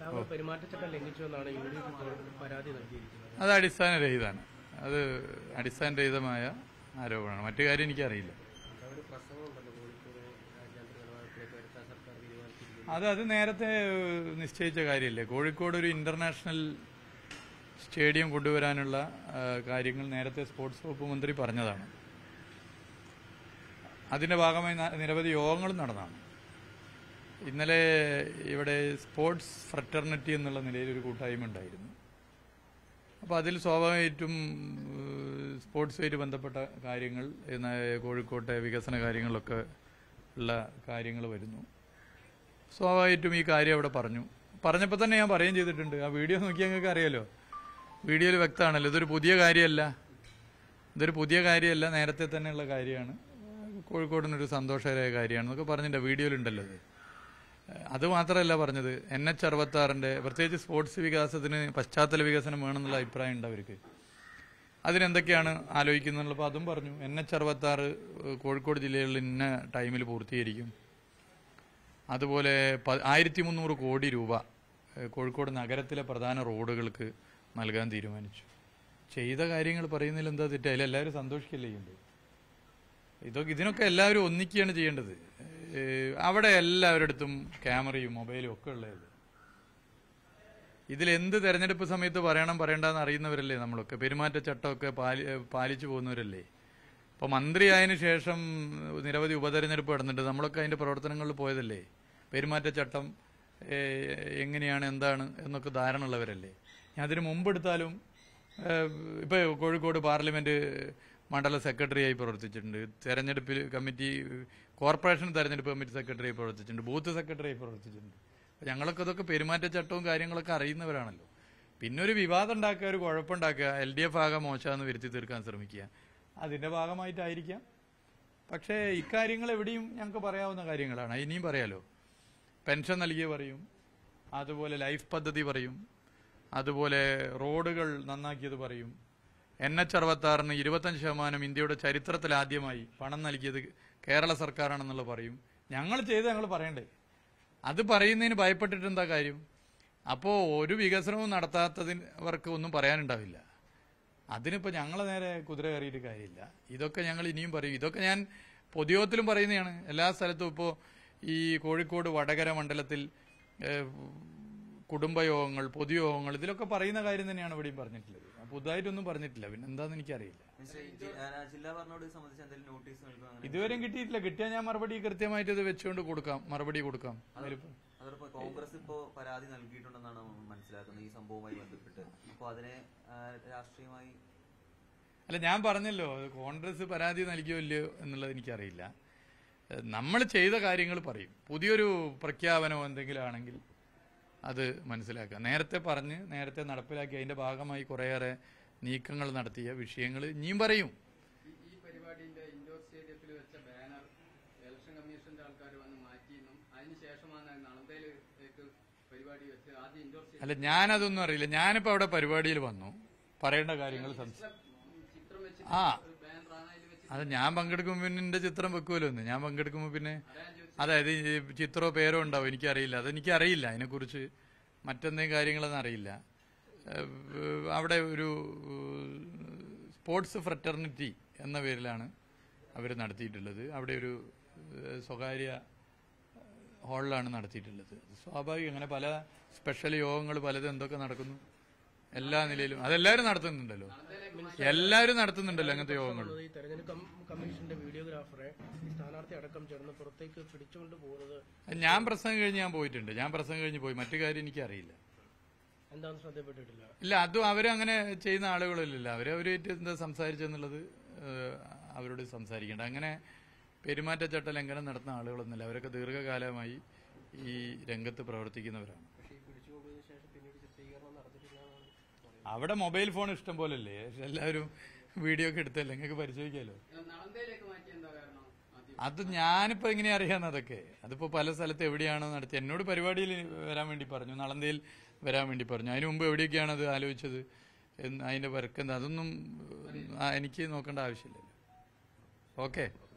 താങ്കൾ പെരുമാറ്റച്ചട്ടം ലംഘിച്ചു എന്നാണ് യു ഡി എഫ് ഇപ്പോൾ പരാതി നൽകിയിരിക്കുന്നത് അത് അടിസ്ഥാനരഹിതമാണ് അത് അടിസ്ഥാനരഹിതമായ ആരോപണമാണ് മറ്റു കാര്യം എനിക്കറിയില്ല ഒരു പ്രസംഗം ഉണ്ടല്ലോ കോഴിക്കോട് രാജ്യാന്തര നിലവാരത്തിലേക്ക് വരുത്താൻ സർക്കാർ തീരുമാനിച്ചിരിക്കുന്നു അത് അത് നേരത്തെ ഏഹ്, നിശ്ചയിച്ച കാര്യമല്ലേ കോഴിക്കോട് ഒരു ഇന്റർനാഷണൽ സ്റ്റേഡിയം കൊണ്ടുവരാനുള്ള ആ, കാര്യങ്ങൾ നേരത്തെ സ്പോർട്സ് വകുപ്പ് മന്ത്രി പറഞ്ഞതാണ് അതിന്റെ ഭാഗമായി ന- നിരവധി യോഗങ്ങളും നടന്നതാണ് ഇന്നലെ ഇവിടെ സ്പോർട്സ് ഫ്രറ്റർണിറ്റി എന്നുള്ള നിലയിൽ ഒരു കൂട്ടായ്മ ഉണ്ടായിരുന്നു അപ്പോൾ അതിൽ സ്വാഭാവികമായിട്ടും ഏഹ്, സ്പോർട്സുമായിട്ട് ബന്ധപ്പെട്ട കാര്യങ്ങൾ ഇന്ന് കോഴിക്കോട്ടെ വികസന കാര്യങ്ങളിലൊക്കെ ഉള്ള കാര്യങ്ങൾ വരുന്നു സ്വാഭാവികമായിട്ടും ഈ കാര്യം അവിടെ പറഞ്ഞു പറഞ്ഞപ്പോൾ തന്നെ ഞാൻ പറയുകയും ചെയ്തിട്ടുണ്ട് ആ വീഡിയോ നോക്കിയാൽ നിങ്ങൾക്ക് അറിയാലോ വീഡിയോയിൽ വ്യക്തമാണല്ലോ ഇതൊരു പുതിയ കാര്യമല്ല ഇതൊരു പുതിയ കാര്യമല്ല നേരത്തെ തന്നെയുള്ള കാര്യമാണ് കോഴിക്കോടിനൊരു സന്തോഷകരമായ കാര്യമാണെന്നൊക്കെ പറഞ്ഞിട്ടുണ്ട് വീഡിയോയിലുണ്ടല്ലോ അത് അത് മാത്രമല്ല പറഞ്ഞത് എൻ എച്ച് അറുപത്തി ആറിന്റെ പ്രത്യേകിച്ച് സ്പോർട്സ് വികാസത്തിന് പശ്ചാത്തല വികസനം വേണമെന്നുള്ള അഭിപ്രായം ഉണ്ട് അവർക്ക് അതിനെന്തൊക്കെയാണ് ആലോചിക്കുന്നത് അപ്പോൾ അതും പറഞ്ഞു എൻ എച്ച് അറുപത്തി ആറ് കോഴിക്കോട് ജില്ലയിൽ ഇന്ന ടൈമിൽ പൂർത്തീകരിക്കും അതുപോലെ ആയിരത്തി മുന്നൂറ് കോടി രൂപ ഏഹ്, കോഴിക്കോട് നഗരത്തിലെ പ്രധാന റോഡുകൾക്ക് നൽകാൻ തീരുമാനിച്ചു ചെയ്ത കാര്യങ്ങൾ പറയുന്നതിൽ എന്താ തെറ്റ് അതിലെല്ലാവരും സന്തോഷിക്കല്ലേ ചെയ്യുന്നത് ഇതൊക്കെ ഇതിനൊക്കെ എല്ലാവരും ഒന്നിക്കുകയാണ് ചെയ്യേണ്ടത് ഏഹ്, അവിടെ എല്ലാവരുടെ അടുത്തും ക്യാമറയും മൊബൈലും ഒക്കെ ഉള്ളത് ഇതിൽ എന്ത് തെരഞ്ഞെടുപ്പ് സമയത്ത് പറയണം പറയണ്ടെന്ന് അറിയുന്നവരല്ലേ നമ്മളൊക്കെ പെരുമാറ്റച്ചട്ടമൊക്കെ പാലി പാലിച്ചു പോകുന്നവരല്ലേ അപ്പോൾ മന്ത്രിയായതിനു ശേഷം നിരവധി ഉപതെരഞ്ഞെടുപ്പ് നടന്നിട്ട് നമ്മളൊക്കെ അതിന്റെ പ്രവർത്തനങ്ങളിൽ പോയതല്ലേ പെരുമാറ്റച്ചട്ടം ഏഹ്, എങ്ങനെയാണ് എന്താണ് എന്നൊക്കെ ധാരണ ഉള്ളവരല്ലേ ഞാൻ അതിന് മുമ്പെടുത്താലും ഏഹ്, ഇപ്പൊ കോഴിക്കോട് പാർലമെന്റ് മണ്ഡല സെക്രട്ടറിയായി പ്രവർത്തിച്ചിട്ടുണ്ട് തെരഞ്ഞെടുപ്പിൽ കമ്മിറ്റി കോർപ്പറേഷൻ തെരഞ്ഞെടുപ്പ് കമ്മിറ്റി സെക്രട്ടറിയായി പ്രവർത്തിച്ചിട്ടുണ്ട് ബൂത്ത് സെക്രട്ടറിയായി പ്രവർത്തിച്ചിട്ടുണ്ട് അപ്പൊ ഞങ്ങളൊക്കെ ഇതൊക്കെ പെരുമാറ്റച്ചട്ടവും കാര്യങ്ങളൊക്കെ അറിയുന്നവരാണല്ലോ പിന്നെ ഒരു വിവാദം ഉണ്ടാക്കുക ഒരു കുഴപ്പമുണ്ടാക്കുക എൽ ഡി എഫ് ആകെ മോശമെന്ന് വരുത്തി തീർക്കാൻ ശ്രമിക്കുക അതിന്റെ ഭാഗമായിട്ടായിരിക്കാം പക്ഷേ ഇക്കാര്യങ്ങൾ എവിടെയും ഞങ്ങൾക്ക് പറയാവുന്ന കാര്യങ്ങളാണ് ഇനിയും പറയാലോ പെൻഷൻ നൽകിയ പറയും അതുപോലെ ലൈഫ് പദ്ധതി പറയും അതുപോലെ റോഡുകൾ നന്നാക്കിയത് പറയും എൻ എച്ച് അറുപത്തി ആറിന് ഇരുപത്തഞ്ച് ശതമാനം ഇന്ത്യയുടെ ചരിത്രത്തിൽ ആദ്യമായി പണം നൽകിയത് കേരള സർക്കാരാണെന്നുള്ള പറയും ഞങ്ങൾ ചെയ്ത് ഞങ്ങൾ പറയണ്ടേ അത് പറയുന്നതിന് ഭയപ്പെട്ടിട്ട് എന്താ കാര്യം അപ്പോൾ ഒരു വികസനവും നടത്താത്തതിനവർക്ക് ഒന്നും പറയാനുണ്ടാവില്ല അതിനിപ്പോൾ ഞങ്ങളെ നേരെ കുതിര കയറിയിട്ട് കാര്യമില്ല ഇതൊക്കെ ഞങ്ങൾ ഇനിയും പറയും ഇതൊക്കെ ഞാൻ പൊതുയോഗത്തിലും പറയുന്നതാണ് എല്ലാ സ്ഥലത്തും ഇപ്പോൾ ഈ കോഴിക്കോട് വടകര മണ്ഡലത്തിൽ ഏഹ്, കുടുംബയോഗങ്ങൾ പൊതുയോഗങ്ങൾ ഇതിലൊക്കെ പറയുന്ന കാര്യം തന്നെയാണ് ഇവിടെയും പറഞ്ഞിട്ടുള്ളത് പുതുതായിട്ടൊന്നും പറഞ്ഞിട്ടില്ല പിന്നെ എന്താണെന്ന് എനിക്കറിയില്ല മിസ്റ്റർ ജി- ആ, ജില്ലാ ഭരണോട് സംബന്ധിച്ച് എന്തെങ്കിലും നോട്ടീസ് നൽകുക അങ്ങനെ ഇതുവരെയും കിട്ടിയിട്ടില്ല കിട്ടിയാൽ ഞാൻ മറുപടി കൃത്യമായിട്ട് ഇത് വെച്ചുകൊണ്ട് കൊടുക്കാം മറുപടി കൊടുക്കാം അതിലിപ്പോ അതോടൊപ്പം കോൺഗ്രസ് ഇപ്പോ പരാതി നൽകിയിട്ടുണ്ടെന്നാണ് മനസ്സിലാക്കുന്നത് ഈ സംഭവവുമായി ബന്ധപ്പെട്ട് അപ്പോൾ അതിനെ ആ, രാഷ്ട്രീയമായി അല്ല ഞാൻ പറഞ്ഞല്ലോ അത് കോൺഗ്രസ് പരാതി നൽകിയോ ഇല്ലയോ എന്നുള്ളത് എനിക്കറിയില്ല നമ്മൾ ചെയ്ത കാര്യങ്ങൾ പറയും പുതിയൊരു പ്രഖ്യാപനമോ എന്തെങ്കിലും ആണെങ്കിൽ അത് മനസ്സിലാക്കുക നേരത്തെ പറഞ്ഞ് നേരത്തെ നടപ്പിലാക്കി അതിന്റെ ഭാഗമായി കുറേയേറെ നീക്കങ്ങൾ നടത്തിയ വിഷയങ്ങൾ ഇനിയും പറയും ഈ ഈ പരിപാടിന്റെ ഇൻഡോർ സ്റ്റേഡിയത്തിൽ വെച്ച ബാനർ ഇലക്ഷൻ കമ്മീഷന്റെ ആൾക്കാർ വന്ന് മാറ്റിയെന്നും അതിനുശേഷമാണ് നളന്തയിലേക്ക് പരിപാടി വെച്ച് ആദ്യം ഇൻഡോർ സ്റ്റേഡിയം അല്ല ഞാനതൊന്നും അറിയില്ല ഞാനിപ്പോൾ അവിടെ പരിപാടിയിൽ വന്നു പറയേണ്ട കാര്യങ്ങൾ സംസാരിക്കും ചിത്രം വെച്ച് ആ ബാനറാണ് അതിൽ വെച്ച് അത് ഞാൻ പങ്കെടുക്കുമ്പോൾ പിന്നെ എന്റെ ചിത്രം വെക്കുമല്ലോ ഒന്ന് ഞാൻ പങ്കെടുക്കുമ്പോൾ പിന്നെ അതായത് ഈ ചിത്രമോ പേരോ ഉണ്ടാവും എനിക്കറിയില്ല അതെനിക്കറിയില്ല അതിനെക്കുറിച്ച് മറ്റെന്തെങ്കിലും കാര്യങ്ങളൊന്നും അറിയില്ല ഏഹ് അവിടെ ഒരു സ്പോർട്സ് ഫ്രറ്റർണിറ്റി എന്ന പേരിലാണ് അവർ നടത്തിയിട്ടുള്ളത് അവിടെ ഒരു ഏഹ് സ്വകാര്യ ഹാളിലാണ് നടത്തിയിട്ടുള്ളത് സ്വാഭാവികം അങ്ങനെ പല സ്പെഷ്യൽ യോഗങ്ങൾ പലതും എന്തൊക്കെ നടക്കുന്നു എല്ലാ നിലയിലും അതെല്ലാവരും നടത്തുന്നുണ്ടല്ലോ എല്ലാവരും നടത്തുന്നുണ്ടല്ലോ അങ്ങനത്തെ യോഗങ്ങൾ ഈ തെരഞ്ഞെടുപ്പ് കം- കമ്മീഷന്റെ വീഡിയോഗ്രാഫറെ ഈ സ്ഥാനാർത്ഥി അടക്കം ചേർന്ന് പുറത്തേക്ക് പിടിച്ചുകൊണ്ട് പോകുന്നത് ഞാൻ പ്രസംഗം കഴിഞ്ഞ് ഞാൻ പോയിട്ടുണ്ട് ഞാൻ പ്രസംഗം കഴിഞ്ഞ് പോയി മറ്റു കാര്യം എനിക്കറിയില്ല എന്താണെന്ന് ശ്രദ്ധപ്പെട്ടിട്ടില്ല ഇല്ല അതും അവരങ്ങനെ ചെയ്യുന്ന ആളുകളല്ലല്ലോ അവരവരായിട്ട് എന്താ സംസാരിച്ചെന്നുള്ളത് ഏഹ്, അവരോട് സംസാരിക്കേണ്ട അങ്ങനെ പെരുമാറ്റച്ചട്ട ലംഘനം നടത്തുന്ന ആളുകളൊന്നുമില്ല അവരൊക്കെ ദീർഘകാലമായി ഈ രംഗത്ത് പ്രവർത്തിക്കുന്നവരാണ് പക്ഷേ ഈ പിടിച്ചുകൊണ്ടതിന് ശേഷം പിന്നീട് ചിത്രീകരണം നടത്തിയിട്ടില്ല എന്നാണ് പറയുന്നത്. അവിടെ മൊബൈൽ ഫോൺ ഇഷ്ടം പോലല്ലേ എല്ലാവരും വീഡിയോ ഒക്കെ എടുത്തല്ലേ നിങ്ങൾക്ക് പരിശോധിക്കാമല്ലോ നളന്തയിലേക്ക് മാറ്റി എന്താ കാരണം ആദ്യം അത് ഞാനിപ്പോ എങ്ങനെ അറിയാന്ന് അതൊക്കെ അതിപ്പോ പല സ്ഥലത്ത് എവിടെയാണോ നടത്തി എന്നോട് പരിപാടിയിൽ വരാൻ വേണ്ടി പറഞ്ഞു നളന്തയിൽ വരാൻ വേണ്ടി പറഞ്ഞു അതിനു മുമ്പ് എവിടെയൊക്കെയാണ് അത് ആലോചിച്ചത് എന്ന് അതിന്റെ വർക്ക് എന്താ അതൊന്നും ആ, എനിക്ക് നോക്കേണ്ട ആവശ്യമില്ലല്ലോ ഓക്കെ